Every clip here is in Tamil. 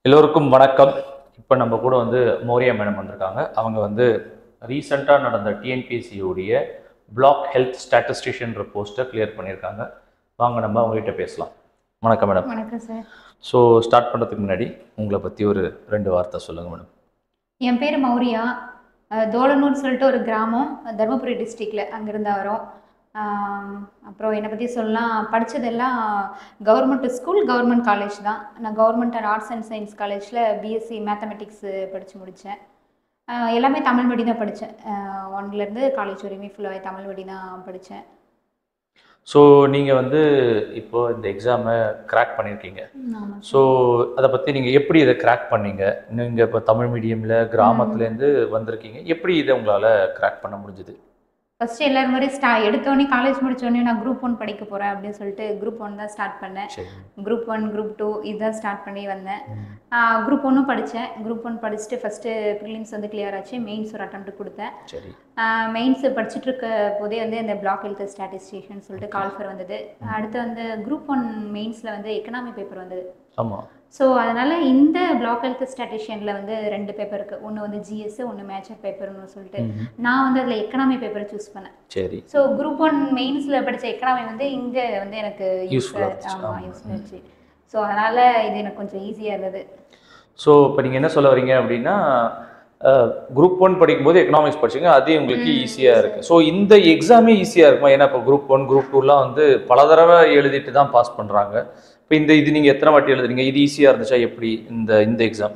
எல்லோருக்கும் வணக்கம் இப்போ நம்ம கூட வந்து மோரியா மேடம் வந்திருக்காங்க அவங்க வந்து ரீசெண்டாக நடந்த டிஎன்பிஎஸ்சியுடைய பிளாக் ஹெல்த் ஸ்டாட்டிஸ்டிஷியன்ற போஸ்ட்டை கிளியர் பண்ணியிருக்காங்க வாங்க நம்ம அவங்ககிட்ட பேசலாம் வணக்கம் மேடம் வணக்கம் சார் ஸோ ஸ்டார்ட் பண்ணுறதுக்கு முன்னாடி உங்களை பற்றி ஒரு ரெண்டு வார்த்தை சொல்லுங்கள் மேடம் என் பேர் மௌரியா அஹ் தோலனூர் சொல்லிட்டு ஒரு கிராமம் தருமபுரி டிஸ்ட்ரிக்டில் அங்கேருந்து வரோம் ஆம், அப்புறம் என்னை பற்றி சொல்லலாம் படித்ததெல்லாம் கவர்மெண்ட் ஸ்கூல் கவர்மெண்ட் காலேஜ் தான் நான் government and arts and science காலேஜில் பிஎஸ்சி மேத்தமெட்டிக்ஸ் படித்து முடித்தேன் எல்லாமே தமிழ் வழி தான் படித்தேன் ஒன்லேருந்து காலேஜ் வரையுமே ஃபுல்லாகவே தமிழ் வழி தான் படித்தேன் ஸோ நீங்கள் வந்து இப்போ இந்த எக்ஸாமை கிராக் பண்ணியிருக்கீங்க ஆமாம் ஸோ அதை பற்றி நீங்கள் எப்படி இதை கிராக் பண்ணீங்க நீங்கள் இப்போ தமிழ் மீடியமில் கிராமத்துலேருந்து வந்திருக்கீங்க எப்படி இதை உங்களால் கிராக் பண்ண முடிஞ்சுது ஃபஸ்ட்டு எல்லாரும் மாதிரி ஸ்டா எடுத்தோடனே காலேஜ் முடித்தோடனே நான் குரூப் ஒன் படிக்க போகிறேன் அப்படின்னு சொல்லிட்டு குரூப் ஒன் தான் ஸ்டார்ட் பண்ணேன் சரி குரூப் ஒன் குரூப் டூ இதுதான் ஸ்டார்ட் பண்ணி வந்தேன் ம். குரூப் ஒன்றும் படித்தேன் குரூப் ஒன் படிச்சுட்டு ஃபஸ்ட்டு ப்ரிலிம்ஸ் வந்து கிளியர் ஆச்சு மெயின்ஸ் ஒரு அட்டம் கொடுத்தேன் சரி மெயின்ஸ் படிச்சுட்டு இருக்க போதே வந்து இந்த பிளாக் ஹெல்த் ஸ்டாட்டிஸ்டிஷன் சொல்லிட்டு கால்ஃபர் வந்தது அடுத்து வந்து குரூப் ஒன் மெயின்ஸில் வந்து எக்கனாமி பேப்பர் வந்தது ஆமாம் ஸோ அதனால் இந்த பிளாக் ஹெல்த் ஸ்டாட்டிஷியனில் வந்து ரெண்டு பேப்பர் இருக்குது ஒன்று வந்து ஜிஎஸ் ஒன்று மேஜர் பேப்பர்னு சொல்லிட்டு நான் வந்து அதில் எக்கனாமி பேப்பரை சூஸ் பண்ணேன் சரி ஸோ குரூப் ஒன் மெயின்ஸில் படித்த எக்கனாமி வந்து இங்கே வந்து எனக்கு Useful ஆ இருந்துச்சு. ஆமாம் ஆமா. யூஸ்ஃபுல் இருந்துச்சு ஸோ அதனால் இது எனக்கு கொஞ்சம் ஈஸியாக இருந்தது ஸோ இப்போ நீங்கள் என்ன சொல்ல வரீங்க அப்படின்னா குரூப் ஒன் படிக்கும்போது எக்கனாமிக்ஸ் படிச்சீங்க அது உங்களுக்கு ம், ஈஸியாக இருக்குது ஸோ இந்த எக்ஸாமே ஈஸியாக இருக்குமா ஏன்னா இப்போ குரூப் ஒன் குரூப் டூலாம் வந்து பல தடவை எழுதிட்டு தான் பாஸ் பண்ணுறாங்க இப்போ இந்த இது நீங்கள் எத்தனை வாட்டி எழுதுறீங்க இது ஈஸியாக இருந்துச்சா எப்படி இந்த இந்த எக்ஸாம்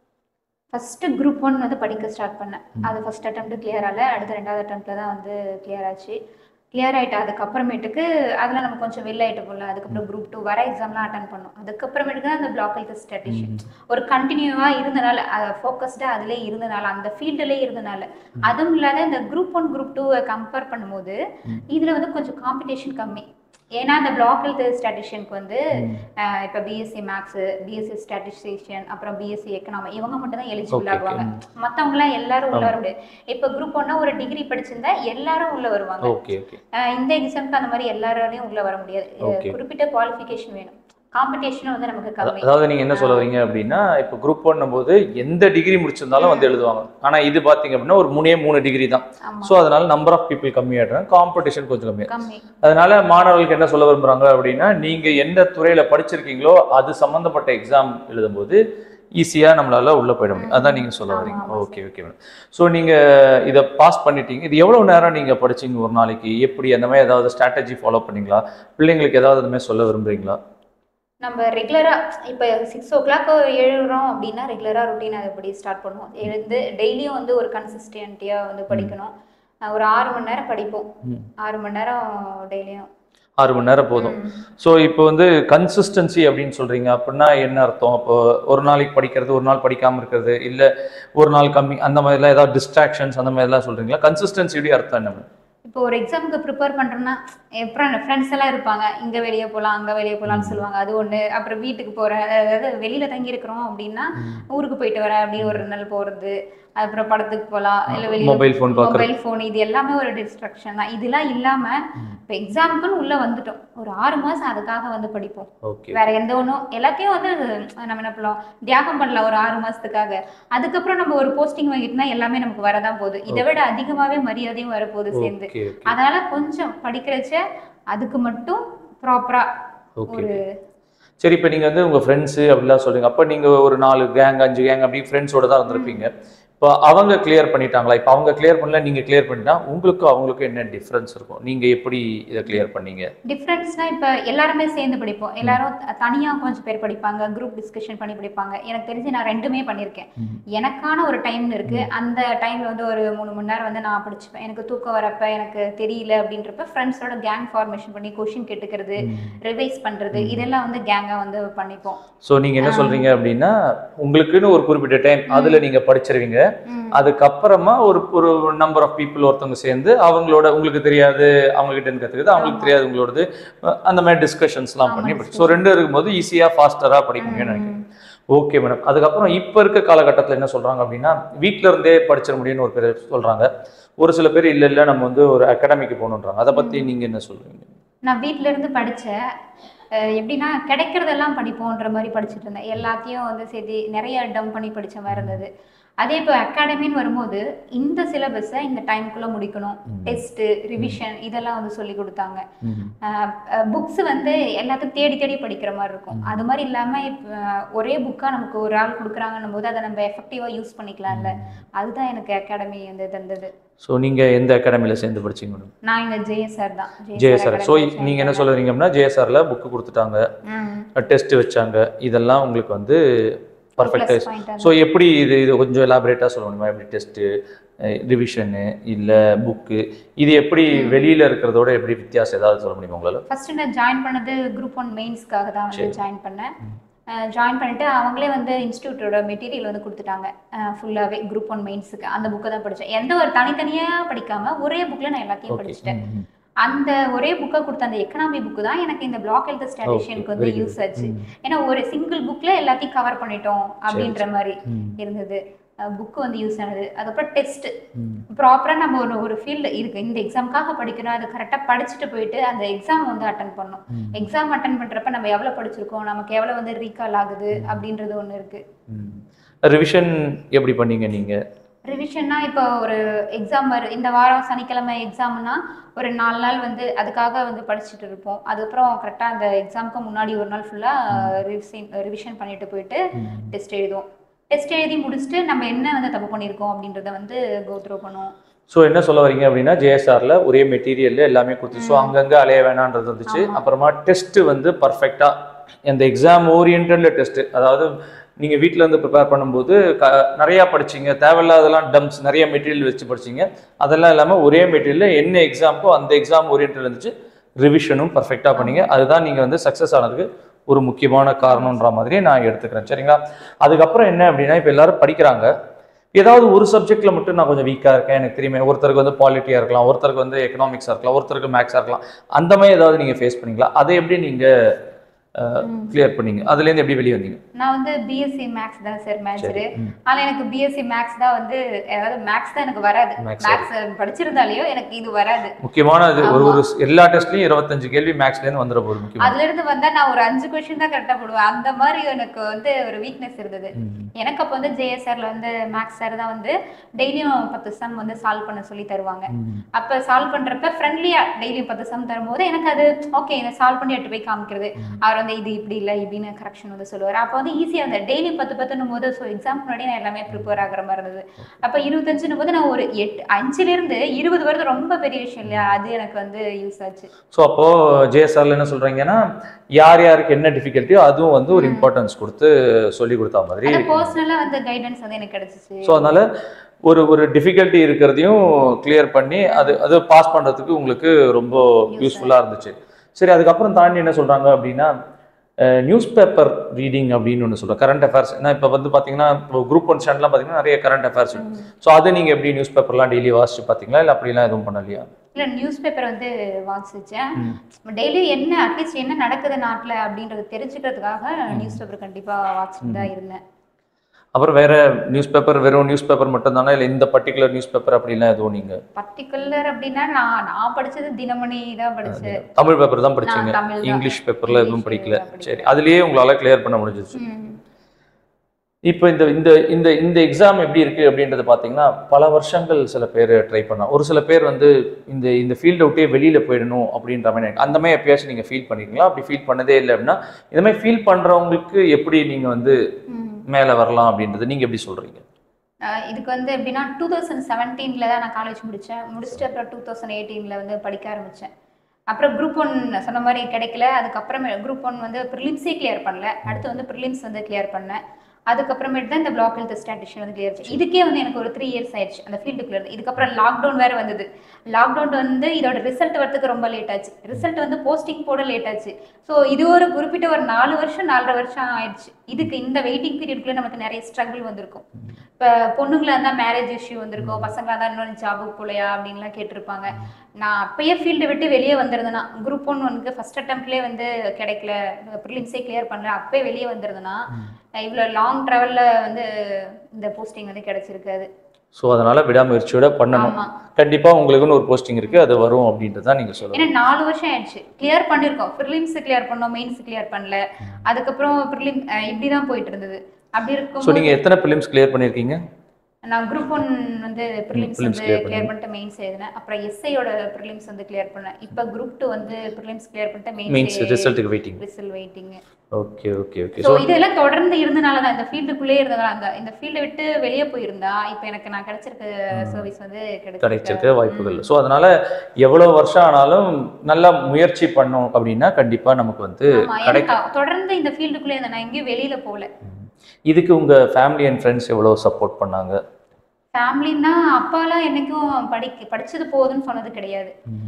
ஃபஸ்ட்டு குரூப் ஒன் வந்து படிக்க ஸ்டார்ட் பண்ணேன் ம். அது ஃபஸ்ட் அட்டம்ப்ட் கிளியர் ஆகல அடுத்த ரெண்டாவது அட்டம்ப்டில் தான் வந்து கிளியர் ஆச்சு கிளியர் ஆகிட்டு அதுக்கப்புறமேட்டுக்கு அதில் நம்ம கொஞ்சம் வெளில ஆகிட்டு போகல அதுக்கப்புறம் குரூப் டூ வர எக்ஸாம்லாம் அட்டன் பண்ணோம் அதுக்கப்புறமேட்டுக்கு தான் அந்த பிளாக் ஹெல்த் ஸ்டாட்டிஷன் ஒரு கண்டினியூவாக இருந்தனால ஃபோக்கஸ்டாக அதிலே இருந்தனால அந்த ஃபீல்டிலே இருந்தனால அதுவும் இல்லாத இந்த குரூப் ஒன் குரூப் டூவை கம்பேர் பண்ணும்போது ம். இதில் வந்து கொஞ்சம் காம்படிஷன் கம்மி ஏன்னா அந்த பிளாக் ஹெல்த் ஸ்டாட்டிஷியனுக்கு வந்து அஹ் இப்போ பிஎஸ்சி மேக்ஸு பிஎஸ்சி ஸ்டாட்டிஸ்டிஷியன் அப்புறம் பிஎஸ்சி எக்கனாமி இவங்க மட்டும் தான் எலிஜிபிள் Okay, ஆகுவாங்க okay. மற்றவங்களாம் எல்லாரும் உள்ள ஆமா. வர முடியாது இப்போ குரூப் ஒன்னா ஒரு டிகிரி படிச்சிருந்தா எல்லாரும் உள்ள வருவாங்க ஓகே ஓகே அஹ் இந்த எக்ஸாம்க்கு அந்த மாதிரி எல்லாராலையும் உள்ள வர முடியாது அஹ் Okay. குறிப்பிட்ட குவாலிஃபிகேஷன் வேணும் காம்படிஷனும் வந்து நமக்கு கம்மி அதாவது நீங்கள் என்ன சொல்ல வரீங்க அப்படின்னா இப்போ குரூப் ஒன்னும் போது எந்த டிகிரி முடிச்சிருந்தாலும் வந்து எழுதுவாங்க ஆனால் இது பார்த்தீங்க அப்படின்னா ஒரு மூணே மூணு டிகிரி தான் ஆமா ஸோ அதனால நம்பர் ஆஃப் பீப்புள் கம்மியாடுறாங்க காம்படிஷன் கொஞ்சம் கம்மியாக கம்மி அதனால மாணவர்களுக்கு என்ன சொல்ல விரும்புறாங்க அப்படின்னா நீங்க எந்த துறையில படிச்சிருக்கீங்களோ அது சம்பந்தப்பட்ட எக்ஸாம் எழுதும்போது ஈஸியா நம்மளால உள்ள போயிட முடியும் அதான் நீங்க சொல்ல ஆமா, வரீங்க ஆமா ஓகே ஓகே மேடம் ஸோ நீங்க இதை பாஸ் பண்ணிட்டீங்க இது எவ்வளவு நேரம் நீங்க படிச்சீங்க ஒரு நாளைக்கு எப்படி அந்த மாதிரி ஏதாவது ஸ்ட்ராட்டஜி ஃபாலோ பண்ணீங்களா பிள்ளைங்களுக்கு ஏதாவது அந்த மாதிரி சொல்ல விரும்புறீங்களா நம்ம ரெகுலராக இப்போ சிக்ஸ் ஓ கிளாக் எழுதுறோம் அப்படின்னா ரெகுலராக ருட்டீன் அதுபடி ஸ்டார்ட் பண்ணுவோம் எழுந்து டெய்லியும் வந்து ஒரு கன்சிஸ்டன்ட்டியாக வந்து படிக்கணும் அஹ் ஒரு ஆறு மணி நேரம் படிப்போம் ம். ஆறு மணி நேரம் டெய்லியும் ஆறு மணி நேரம் போதும் ஸோ இப்போ வந்து கன்சிஸ்டன்சி அப்படின்னு சொல்றீங்க அப்படின்னா என்ன அர்த்தம் இப்போ ஒரு நாளைக்கு படிக்கிறது ஒரு நாள் படிக்காம இருக்கிறது இல்ல ஒரு நாள் கம்மி அந்த மாதிரிலாம் ஏதாவது டிஸ்ட்ராக்ஷன்ஸ் அந்த மாதிரிலாம் சொல்றீங்களா கன்சிஸ்டன்சியுடைய அர்த்தம் என்ன மேடம் இப்போ ஒரு எக்ஸாமுக்கு ப்ரிப்பேர் பண்ணுறோன்னா அப்புறம் ஃப்ரெண்ட்ஸ் எல்லாம் இருப்பாங்க இங்கே வெளியே போகலாம் அங்கே வெளியே போகலாம்னு சொல்லுவாங்க அது ஒன்று அப்புறம் வீட்டுக்கு போகிறேன் அதாவது வெளியில் தங்கி இருக்கிறோம் அப்படின்னா ஊருக்கு போயிட்டு வரேன் அப்படின்னு ஒரு ரெண்டு நாள் போகிறது அப்புறம் படத்துக்கு போகலாம் இல்லை வெளியே மொபைல் ஃபோன் பார்க்குறது மொபைல் ஃபோன் இது எல்லாமே ஒரு டிஸ்ட்ராக்ஷன் தான் இதெல்லாம் இல்லாமல் இப்போ எக்ஸாமுக்குன்னு உள்ளே வந்துட்டோம் ஒரு ஆறு மாதம் அதுக்காக வந்து படிப்போம் ஓகே வேற எந்த ஒன்றும் எல்லாத்தையும் வந்து நம்ம என்ன பண்ணலாம் தியாகம் பண்ணலாம் ஒரு ஆறு மாசத்துக்காக அதுக்கப்புறம் நம்ம ஒரு போஸ்டிங் வாங்கிட்டோம்னா எல்லாமே நமக்கு வரதான் போகுது இதை விட அதிகமாவே மரியாதையும் வரப்போகுது சேர்ந்து ஓகே ஓகே அதனால கொஞ்சம் படிக்கிறச்ச அதுக்கு மட்டும் ப்ராப்பரா ஓகே ஒரு சரி இப்போ நீங்கள் வந்து உங்கள் ஃப்ரெண்ட்ஸு அப்படிலாம் சொல்றீங்க அப்போ நீங்கள் ஒரு நாலு கேங் அஞ்சு கேங் அப்படி ஃப்ரெண்ட்ஸோட தான் இருந்திருப்பீங்க இப்போ அவங்க கிளியர் பண்ணிட்டாங்களா இப்போ அவங்க கிளியர் பண்ணல நீங்கள் கிளியர் பண்ணிட்டா உங்களுக்கும் அவங்களுக்கும் என்ன டிஃப்ரென்ஸ் இருக்கும் நீங்கள் எப்படி இதை கிளியர் பண்ணீங்க டிஃப்ரென்ஸ்னா இப்போ எல்லாருமே சேர்ந்து படிப்போம் எல்லாரும் த- தனியா கொஞ்சம் பேர் படிப்பாங்க குரூப் டிஸ்கஷன் பண்ணி படிப்பாங்க எனக்கு தெரிஞ்சு நான் ரெண்டுமே பண்ணியிருக்கேன் எனக்கான ஒரு டைம்னு இருக்கு அந்த டைம்ல வந்து ஒரு மூணு மணி நேரம் வந்து நான் படிச்சுப்பேன் எனக்கு தூக்கம் வரப்ப எனக்கு தெரியல அப்படின்றப்ப ஃப்ரெண்ட்ஸோட கேங் ஃபார்மேஷன் பண்ணி கொஷின் கேட்டுக்கிறது ரிவைஸ் பண்றது இதெல்லாம் வந்து கேங்கா வந்து பண்ணிப்போம் ஸோ நீங்கள் என்ன சொல்றீங்க அப்படின்னா உங்களுக்குன்னு ஒரு குறிப்பிட்ட டைம் அதில் நீங்கள் படிச்சிருவீங்க ம். அதுக்கப்புறமா ஒரு ஒரு நம்பர் ஆஃப் பீப்புள் ஒருத்தவங்க சேர்ந்து அவங்களோட உங்களுக்கு தெரியாது அவங்க கிட்ட இருந்து கற்றுக்குது அவங்களுக்கு ஆமா. தெரியாது உங்களோடது அஹ் அந்த மாதிரி டிஸ்கஷன்ஸ்லாம் பண்ணி ஆமா, படி ஸோ ரெண்டு இருக்கும்போது ஈஸியாக ஃபாஸ்டராக படிக்க முடியும்னு நினைக்கிறேன் ஓகே மேடம் அதுக்கப்புறம் இப்போ இருக்க காலகட்டத்தில் என்ன சொல்றாங்க அப்படின்னா வீட்ல இருந்தே படிச்சிட முடியும்னு ஒரு பேர் சொல்றாங்க ஒரு சில பேர் இல்லை இல்லை நம்ம வந்து ஒரு அகாடமிக்கு போகணுன்றாங்க அதை பத்தி நீங்க என்ன சொல்றீங்க நான் வீட்ல இருந்து படிச்சேன் அஹ் எப்படின்னா கிடைக்கிறதெல்லாம் படிப்போன்ற மாதிரி படிச்சுட்டு இருந்தேன் எல்லாத்தையும் வந்து சேர்த்து நிறைய டம்ப் பண்ணி படிச்ச மாதிரி இருந்தது அதே இப்போ அகாடமின்னு வரும்போது இந்த சிலபஸை இந்த டைம்குள்ளே முடிக்கணும் டெஸ்ட்டு ரிவிஷன் இதெல்லாம் வந்து சொல்லி கொடுத்தாங்க புக்ஸ் வந்து எல்லாத்தையும் தேடி தேடி படிக்கிற மாதிரி இருக்கும் அது மாதிரி இல்லாமல் இப்போ ஒரே புக்காக நமக்கு ஒரு ஆள் கொடுக்குறாங்கன்னும் போது அதை நம்ம எஃபெக்டிவாக யூஸ் பண்ணிக்கலாம்ல அதுதான் எனக்கு அகாடமி வந்து தந்தது ஸோ நீங்க எந்த அகாடமியில் சேர்ந்து படிச்சீங்க மேடம் நான் இங்கே ஜேஎஸ்ஆர் தான் ஜேஎஸ்ஆர் ஸோ Academy நீங்க என்ன சொல்றீங்க அப்படின்னா ஜேஎஸ்ஆர்ல புக்கு கொடுத்துட்டாங்க ம். டெஸ்ட் வச்சாங்க இதெல்லாம் உங்களுக்கு வந்து Plus பர்ஃபெக்டாக point அது. ஸோ எப்படி இது இது கொஞ்சம் எலாபரேட்டாக சொல்ல முடியுமா எப்படி டெஸ்ட்டு ரிவிஷனு இல்லை புக்கு இது எப்படி வெளியில இருக்கிறதோட எப்படி வித்தியாசம் ஏதாவது சொல்ல முடியுமா உங்களால ஃபர்ஸ்ட் நான் ஜாயின் பண்ணது குரூப் ஒன் மெயின்ஸ்க்காக தான் வந்து ஜாயின் பண்ணேன் ஜாயின் பண்ணிட்டு அவங்களே வந்து இன்ஸ்டியூட்டோட மெட்டீரியல் வந்து கொடுத்துட்டாங்க ஃபுல்லாகவே குரூப் ஒன் மெயின்ஸுக்கு அந்த புக்கை தான் படித்தேன் எந்த ஒரு தனித்தனியாக படிக்காம ஒரே புக்கில் நான் எல்லாத்தையும் படிச்சுட்டேன் அந்த ஒரே புக்கை கொடுத்த அந்த எக்கனாமி புக்கு தான் எனக்கு இந்த பிளாக் ஹெல்த் ஸ்டாட்டிஷியனுக்கு வந்து very good. யூஸ் ஆச்சு ஏன்னா ஒரு சிங்கிள் புக்ல எல்லாத்தையும் கவர் பண்ணிட்டோம் அப்படின்ற மாதிரி இருந்தது புக்கு வந்து யூஸ் ஆனது அதுக்கப்புறம் டெஸ்ட் ப்ராப்பராக நம்ம ஒரு ஒரு ஃபீல்டு இருக்கு இந்த எக்ஸாமுக்காக படிக்கணும் அது கரெக்டாக படிச்சுட்டு போயிட்டு அந்த எக்ஸாம் வந்து அட்டன் பண்ணணும் எக்ஸாம் அட்டன் பண்ணுறப்ப நம்ம எவ்வளோ படிச்சிருக்கோம் நமக்கு எவ்வளோ வந்து ரீகால் ஆகுது அப்படின்றது ஒன்று இருக்கு ரிவிஷன் எப்படி பண்ணீங்க நீங்க ரிவிஷன்னா இப்போ ஒரு எக்ஸாம் வரு இந்த வாரம் சனிக்கிழமை எக்ஸாம்னா ஒரு நாலு நாள் வந்து அதுக்காக வந்து படிச்சுட்டு இருப்போம் அதுக்கப்புறம் கரெக்டாக அந்த எக்ஸாமுக்கு முன்னாடி ஒரு நாள் ஃபுல்லாக ரிவிஷன் ரிவிஷன் பண்ணிட்டு போயிட்டு டெஸ்ட் எழுதுவோம் டெஸ்ட் எழுதி முடிச்சுட்டு நம்ம என்ன வந்து தப்பு பண்ணியிருக்கோம் அப்படின்றத வந்து கோ த்ரூ பண்ணுவோம் ஸோ என்ன சொல்ல வரீங்க அப்படின்னா ஜேஎஸ்ஆர்ல ஒரே மெட்டீரியல் எல்லாமே கொடுத்து ஸோ அங்கங்க அலைய வேணான்றது வந்துச்சு ஆமா. அப்புறமா டெஸ்ட் வந்து பர்ஃபெக்டா அந்த எக்ஸாம் ஓரியன்டட்ல டெஸ்ட் அதாவது நீங்க வீட்ல இருந்து ப்ரிப்பேர் பண்ணும்போது க நிறைய படிச்சீங்க தேவையில்லாதெல்லாம் டம்ப்ஸ் நிறைய மெட்டீரியல் வச்சு படிச்சீங்க அதெல்லாம் இல்லாம ஒரே மெட்டீரியல் என்ன எக்ஸாம்க்கோ அந்த எக்ஸாம் ஓரியன்டட் இருந்துச்சு ரிவிஷனும் பர்ஃபெக்டா பண்ணீங்க அதுதான் நீங்க வந்து சக்ஸஸ் ஆனதுக்கு ஒரு முக்கியமான காரணம்ன்ற மாதிரி நான் எடுத்துக்கிறேன் சரிங்களா அதுக்கப்புறம் என்ன அப்படின்னா இப்போ எல்லாரும் படிக்கிறாங்க ஏதாவது ஒரு சப்ஜெக்ட்ல மட்டும் நான் கொஞ்சம் வீக்காக இருக்கேன் எனக்கு தெரியுமே ஒருத்தருக்கு வந்து பாலிட்டியாக இருக்கலாம் ஒருத்தருக்கு வந்து எக்கனாமிக்ஸாக இருக்கலாம் ஒருத்தருக்கு மேக்ஸாக இருக்கலாம் அந்த மாதிரி ஏதாவது நீங்கள் ஃபேஸ் பண்ணீங்களா அதை எப்படி நீங்கள் கிளியர் பண்ணீங்க அதுலேருந்து எப்படி வெளியே வந்தீங்க நான் வந்து பிஎஸ்சி மேக்ஸ் தான் சார் மேஜரு ம். ஆனால் எனக்கு பிஎஸ்சி மேக்ஸ் தான் வந்து அதாவது மேக்ஸ் தான் எனக்கு வராது Maths மேக்ஸ் படிச்சிருந்தாலேயோ எனக்கு இது வராது முக்கியமான இது ஒரு ஒரு எல்லா டெஸ்ட்லையும் இருபத்தஞ்சு கேள்வி மேக்ஸ்லேருந்து வந்துட போகுது முக்கியமாக அதுல இருந்து வந்தா நான் ஒரு அஞ்சு கொஸ்டின் தான் கரெக்டா போடுவேன் அந்த மாதிரி எனக்கு வந்து ஒரு வீக்னஸ் இருந்தது எனக்கு அப்போ வந்து ஜேஎஸ்ஆர்ல வந்து மேக்ஸ் சார் தான் வந்து டெய்லியும் பத்து சம் வந்து சால்வ் பண்ண சொல்லி தருவாங்க அப்ப சால்வ் பண்றப்ப ஃப்ரெண்ட்லியா டெய்லியும் பத்து சம் தரும்போது எனக்கு அது ஓகே இதை சால்வ் பண்ணி எடுத்து போய் காமிக்கிறது அவர் வந்து இது இப்படி இல்லை இப்படின்னு கரெக்ஷன் வந்து சொல்லுவார் அப்போ வந்து ஈஸியாக இருந்தது டெய்லி பத்து பத்துன்னும் போது ஸோ எக்ஸாம் முன்னாடி நான் எல்லாமே ப்ரிப்பேர் ஆகிற மாதிரி இருந்தது அப்போ இருபத்தஞ்சுன்னும் போது நான் ஒரு எட்டு அஞ்சுல இருந்து இருபது வருது ரொம்ப பெரிய விஷயம் இல்லையா அது எனக்கு வந்து யூஸ் ஆச்சு ஸோ அப்போ ஜேஎஸ்ஆர்ல என்ன சொல்றீங்கன்னா யார் யாருக்கு என்ன டிஃபிகல்ட்டியோ அதுவும் வந்து ஒரு இம்பார்ட்டன்ஸ் கொடுத்து சொல்லி கொடுத்தா மாதிரி ஆனால் பர்சனலாக வந்து கைடன்ஸ் வந்து எனக்கு கிடைச்சிச்சு ஸோ அதனால ஒரு ஒரு டிஃபிகல்ட்டி இருக்கிறதையும் கிளியர் பண்ணி அது அது பாஸ் பண்றதுக்கு உங்களுக்கு ரொம்ப யூஸ்ஃபுல்லா இருந்துச்சு சரி அதுக்கப்புறம் தாண்டி என்ன சொல்றாங்க அப்படின்னா நியூஸ் பேப்பர் ரீடிங் அப்படின்னு ஒன்று சொல்கிறேன் கரண்ட் அஃபேர்ஸ் ஏன்னா இப்போ வந்து பார்த்தீங்கன்னா இப்போ குரூப் ஒன் ஸ்டாண்ட்லாம் பார்த்தீங்கன்னா நிறைய கரண்ட் அஃபேர்ஸ் ஸோ அது நீங்கள் எப்படி நியூஸ் பேப்பர்லாம் டெய்லி வாசிச்சு பார்த்தீங்களா இல்லை அப்படிலாம் எதுவும் பண்ணலையா இல்லை நியூஸ் பேப்பர் வந்து வாசிச்சேன் டெய்லி என்ன அட்லீஸ்ட் என்ன நடக்குது நாட்டில் அப்படின்றத தெரிஞ்சுக்கிறதுக்காக நியூஸ் பேப்பர் கண்டிப்பாக வாசிச்சுட்டு தான் இருந்தேன் அப்புறம் வேற நியூஸ் பேப்பர் வெறும் நியூஸ் பேப்பர் மட்டும் தானே இல்லை இந்த பர்டிகுலர் நியூஸ் பேப்பர் அப்படிலாம் எதுவும் நீங்கள் பர்டிகுலர் அப்படின்னா நான் நான் படிச்சது தினமணி தான் படிச்சேன் தமிழ் பேப்பர் தான் படிச்சீங்க நான் தமிழ் தான். இங்கிலீஷ் பேப்பரில் எதுவும் இங்கிலீஷ் படிக்கல தான் படிக்கல. சரி அதுலேயே உங்களால் கிளியர் பண்ண முடிஞ்சிச்சு ம். இப்போ இந்த இந்த இந்த இந்த எக்ஸாம் எப்படி இருக்கு அப்படின்றது பார்த்தீங்கன்னா பல வருஷங்கள் சில பேர் ட்ரை பண்ணா ஒரு சில பேர் வந்து இந்த இந்த ஃபீல்டை விட்டே வெளியில போயிடணும் அப்படின்ற மாதிரி எனக்கு அந்த மாதிரி எப்பயாச்சும் நீங்க ஃபீல் பண்ணிருக்கீங்களா அப்படி ஃபீல் பண்ணதே இல்லை அப்படின்னா இந்த மாதிரி ஃபீல் பண்றவங்களுக்கு எப்படி நீங்க வந்து ம். மேலே வரலாம் அப்படின்றது நீங்க எப்படி சொல்றீங்க ஆஹ் இதுக்கு வந்து எப்படின்னா டூ தௌசண்ட் செவன்டீனில் தான் நான் காலேஜ் முடித்தேன் முடிச்சுட்டு அப்புறம் டூ தௌசண்ட் எயிட்டீனில் வந்து படிக்க ஆரம்பித்தேன் அப்புறம் குரூப் ஒன் சொன்ன மாதிரி கிடைக்கல அதுக்கப்புறமே குரூப் ஒன் வந்து ப்ரிலிம்ஸே கிளியர் பண்ணல அடுத்து வந்து ப்ரிலிம்ஸ் வந்து கிளியர் பண்ணேன் அதுக்கப்புறமேட்டு தான் இந்த பிளாக் ஹெல்த் ஸ்டாட்டிஷன் வந்து கிளியர் ஆச்சு இதுக்கே வந்து எனக்கு ஒரு த்ரீ இயர்ஸ் ஆயிடுச்சு அந்த ஃபீல்டுக்குள்ள இருந்து இதுக்கப்புறம் லாக்டவுன் வேறு வந்தது லாக்டவுன் வந்து இதோட ரிசல்ட் வரதுக்கு ரொம்ப லேட் ஆச்சு ரிசல்ட் வந்து போஸ்டிங் போட லேட் ஆச்சு ஸோ இது ஒரு குறிப்பிட்ட ஒரு நாலு வருஷம் நாலரை வருஷம் ஆயிடுச்சு இதுக்கு இந்த வெயிட்டிங் பீரியட்குள்ளே நமக்கு நிறைய ஸ்ட்ரகிள் வந்திருக்கும் இப்போ பொண்ணுங்களா இருந்தால் மேரேஜ் இஷ்யூ வந்திருக்கும் பசங்களா இருந்தால் இன்னொன்று ஜாபுக்கு போகலையா அப்படின்லாம் கேட்டிருப்பாங்க நான் அப்பயே ஃபீல்டை விட்டு வெளியே வந்திருந்தேன்னா குரூப் ஒன் ஒனுக்கு ஃபர்ஸ்ட் அட்டம்ப்ட்லேயே வந்து கிடைக்கல ப்ரிலிம்ஸே கிளியர் பண்ணல அப்பயே வெளியே வந்திருந்தேன்னா இவ்வளோ லாங் ட்ராவலில் வந்து இந்த போஸ்டிங் வந்து கிடைச்சிருக்காது ஸோ அதனால விடாமுயற்சியோட பண்ணணும் ஆமா கண்டிப்பா உங்களுக்குன்னு ஒரு போஸ்டிங் இருக்கு அது வரும் அப்படின்றது தான் நீங்க சொல்லணும் ஏன்னா நாலு வருஷம் ஆயிடுச்சு கிளியர் பண்ணியிருக்கோம் ப்ரிலிம்ஸ் கிளியர் பண்ணோம் மெயின்ஸ் கிளியர் பண்ணல அதுக்கப்புறம் ப்ரிலிம் இப்படி தான் போயிட்டு இருந்தது அப்படி ஸோ இருக்கும் நீங்க எத்தனை பிலிம்ஸ் கிளியர் பண்ணிருக்கீங்க நான் குரூப் ஒன் வந்து ப்ரிலிம்ஸ் prelims வந்து clear கிளியர் பண்ணிட்டு மெயின்ஸ் எழுதினேன் அப்புறம் எஸ்ஐயோட ப்ரிலிம்ஸ் வந்து கிளியர் பண்ணேன் இப்போ குரூப் டூ வந்து ப்ரிலிம்ஸ் கிளியர் பண்ணிட்டு மீன்ஸ் மெயின்ஸ் ரிசல்ட்டுக்கு waiting result waiting okay okay okay so so இதெல்லாம் தொடர்ந்து இருந்தனால தான் இந்த ஃபீல்டுக்குள்ளே இருந்ததால அந்த இந்த ஃபீல்டை விட்டு வெளியே போயிருந்தா இப்போ எனக்கு நான் கிடைச்சிருக்க சர்வீஸ் வந்து கிடைச்சிருக்க வாய்ப்புகள் ஸோ அதனால எவ்வளவு வருஷம் ஆனாலும் நல்லா முயற்சி பண்ணோம் அப்படின்னா கண்டிப்பா நமக்கு வந்து ஆமா கிடைக்கும் எனக்கு தொடர்ந்து இந்த ஃபீல்டுக்குள்ளே இருந்தேன் நான் எங்கேயும் வெளியில போகல இதுக்கு உங்க ஃபேமிலி அண்ட் ஃப்ரெண்ட்ஸ் எவ்வளவு சப்போர்ட் பண்ணாங்க ஃபேமிலின்னா அப்பாலாம் என்னைக்கும் படிக்க படிச்சது போதும்னு சொன்னது கிடையாது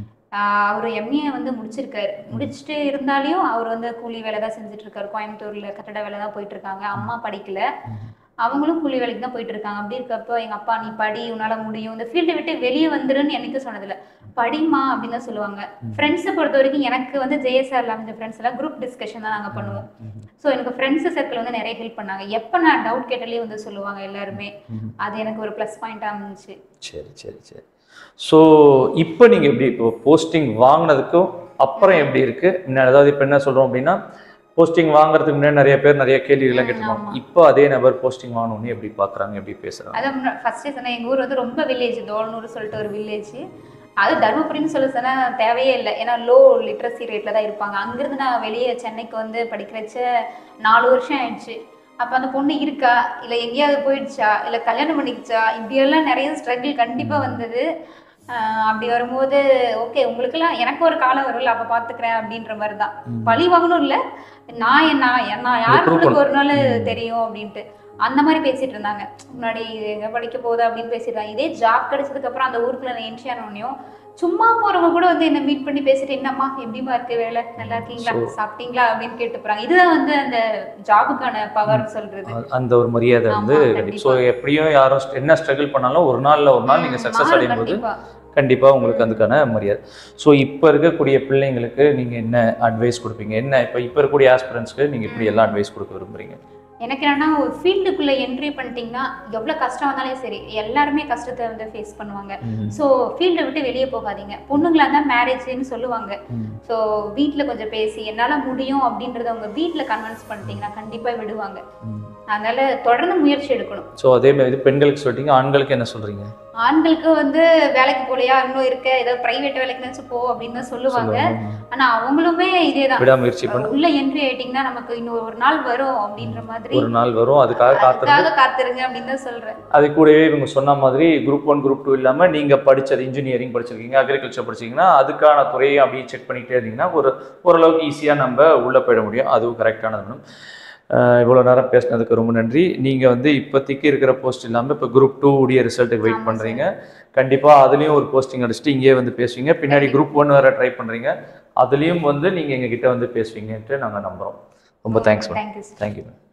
ஆஹ் அவர் எம்ஏ வந்து முடிச்சிருக்காரு முடிச்சுட்டு இருந்தாலையும் அவர் வந்து கூலி வேலை தான் செஞ்சுட்டு இருக்காரு கோயம்புத்தூர்ல கட்டட வேலை தான் போயிட்டு இருக்காங்க அம்மா படிக்கல அவங்களும் கூலி வேலைக்கு தான் போயிட்டு இருக்காங்க அப்படி இருக்கப்போ எங்க அப்பா நீ படி உன்னால முடியும் இந்த ஃபீல்டை விட்டு வெளியே வந்துருன்னு என்னைக்கும் சொன்னதில்ல படிமா அப்படின்னு தான் சொல்லுவாங்க ஃப்ரெண்ட்ஸை பொறுத்த வரைக்கும் எனக்கு வந்து ஜேஎஸ்ஆர் அமைஞ்ச ஃப்ரெண்ட்ஸ் எல்லாம் குரூப் டிஸ்கஷன் தான் நாங்க பண்ணுவோம் ஸோ எனக்கு ஃப்ரெண்ட்ஸ் சர்க்கிள் வந்து நிறைய ஹெல்ப் பண்ணாங்க எப்போ நான் டவுட் கேட்டாலே வந்து சொல்லுவாங்க எல்லாருமே அது எனக்கு ஒரு ப்ளஸ் பாயிண்டாக இருந்துச்சு சரி சரி சரி ஸோ இப்போ நீங்கள் எப்படி இப்போ போஸ்டிங் வாங்கினதுக்கும் அப்புறம் எப்படி இருக்கு முன்ன- அதாவது இப்போ என்ன சொல்கிறோம் அப்படின்னா போஸ்டிங் வாங்குறதுக்கு முன்னாடி நிறைய பேர் நிறைய கேள்விகள்லாம் கேட்டிருப்பாங்க ஆமா. இப்போ அதே நபர் போஸ்டிங் வாங்கணும்னு எப்படி பார்க்குறாங்க எப்படி பேசுகிறாங்க அதான் ஃபர்ஸ்டே சொன்னேன் எங்கள் ஊர் வந்து ரொம்ப வில்லேஜ் தோல்னூர் சொல்லிட்டு ஒரு வில்லேஜ் அது தருமபுரின்னு சொல்ல சொன்னா தேவையே இல்லை ஏன்னா லோ லிட்ரஸி ரேட்டில் தான் இருப்பாங்க அங்கேருந்து நான் வெளியே சென்னைக்கு வந்து படிக்கிறச்ச நாலு வருஷம் ஆயிடுச்சு அப்போ அந்த பொண்ணு இருக்கா இல்லை எங்கேயாவது போயிடுச்சா இல்லை கல்யாணம் பண்ணிக்கிச்சா இப்படியெல்லாம் நிறைய ஸ்ட்ரகிள் கண்டிப்பாக வந்தது ஆஹ் அப்படி வரும்போது ஓகே உங்களுக்கெல்லாம் எனக்கு ஒரு காலம் வரும்ல அப்போ பார்த்துக்கிறேன் அப்படின்ற மாதிரி தான் பழி வாங்கணும் இல்லை நான் என்ன நான் யார் prove உங்களுக்கு ஒரு நாள் தெரியும் அப்படின்ட்டு அந்த மாதிரி பேசிட்டு இருந்தாங்க முன்னாடி எங்க படிக்க போகுது அப்படின்னு பேசிட்டு இருந்தாங்க இதே ஜாப் கிடைச்சதுக்கு அப்புறம் அந்த ஊருக்குள்ள நான் என்ட்ரி ஆனோடனையும் சும்மா போறவங்க கூட வந்து என்ன மீட் பண்ணி பேசிட்டு என்னம்மா எப்படிமா இருக்கு வேலை நல்லா இருக்கீங்களா சாப்பிட்டீங்களா அப்படின்னு கேட்டு போறாங்க இதுதான் வந்து அந்த ஜாபுக்கான பவர் சொல்றது அ- அந்த ஒரு மரியாதை வந்து ஆமா, கண்டிப்பா ஸோ எப்படியும் யாரும் st- என்ன ஸ்ட்ரகிள் பண்ணாலும் ஒரு நாள்ல ஒரு நாள் நீங்கள் சக்ஸஸ் மாறும் அடையும் போது கண்டிப்பா. கண்டிப்பா உங்களுக்கு அதுக்கான மரியாதை ஸோ இப்போ இருக்கக்கூடிய பிள்ளைங்களுக்கு நீங்க என்ன அட்வைஸ் கொடுப்பீங்க என்ன இப்போ இப்போ இருக்கக்கூடிய ஆஸ்பிரன்ஸ்க்கு நீங்க இப்படி எல்லாம் அட்வைஸ் கொடுக்க விரும்புறீங்க எனக்கு என்னன்னா ஒரு ஃபீல்டுக்குள்ள என்ட்ரி பண்ணிட்டீங்கன்னா எவ்வளவு கஷ்டம் வந்தாலும் சரி எல்லாருமே கஷ்டத்தை வந்து ஃபேஸ் பண்ணுவாங்க ஸோ ஃபீல்டை விட்டு வெளியே போகாதீங்க பொண்ணுங்களா தான் மேரேஜ்னு சொல்லுவாங்க ஸோ வீட்டில் கொஞ்சம் பேசி என்னால் முடியும் அப்படின்றத அவங்க வீட்டில் கன்வின்ஸ் பண்ணிட்டீங்கன்னா கண்டிப்பாக விடுவாங்க அதனால தொடர்ந்து முயற்சி எடுக்கணும் ஸோ அதே மாதிரி பெண்களுக்கு சொல்லிட்டீங்க ஆண்களுக்கு என்ன சொல்றீங்க ஆண்களுக்கு வந்து வேலைக்கு போலையா இன்னும் இருக்க ஏதோ பிரைவேட் வேலைக்கு நினைச்சு போ அப்படின்னு தான் சொல்லுவாங்க ஆனா அவங்களுமே இதே தான் விடாமுயற்சி பண்ண உள்ள என்ட்ரி ஆயிட்டீங்கன்னா நமக்கு இன்னும் ஒரு நாள் வரும் அப்படின்ற மாதிரி ஒரு நாள் வரும் அதுக்காக காத்திருந்து அதுக்காக காத்திருங்க அப்படின்னு தான் சொல்றேன் அது கூடவே இவங்க சொன்ன மாதிரி குரூப் ஒன் குரூப் டூ இல்லாமல் நீங்கள் படிச்சது இன்ஜினியரிங் படிச்சிருக்கீங்க அக்ரிகல்ச்சர் படிச்சீங்கன்னா அதுக்கான துறையை அப்படியே செக் பண்ணிகிட்டே இருந்தீங்கன்னா ஒரு ஓரளவுக்கு ஈஸியாக நம்ம உள்ளே போயிட முடியும் அதுவும் கரெக்டானது மேடம் இவ்வளோ நேரம் பேசினதுக்கு ரொம்ப நன்றி நீங்கள் வந்து இப்போதைக்கு இருக்கிற போஸ்ட் இல்லாமல் இப்போ குரூப் டூ உடைய ரிசல்ட்டுக்கு வெயிட் ஆமா பண்ணுறீங்க கண்டிப்பாக அதுலேயும் ஒரு போஸ்டிங் அடிச்சுட்டு இங்கேயே வந்து பேசுவீங்க பின்னாடி குரூப் ஒன் வேறு ட்ரை பண்ணுறீங்க அதுலேயும் வந்து நீங்கள் எங்ககிட்ட வந்து பேசுவீங்கன்ட்டு நாங்கள் நம்புகிறோம் ரொம்ப thanks madam thank you thank you ma'am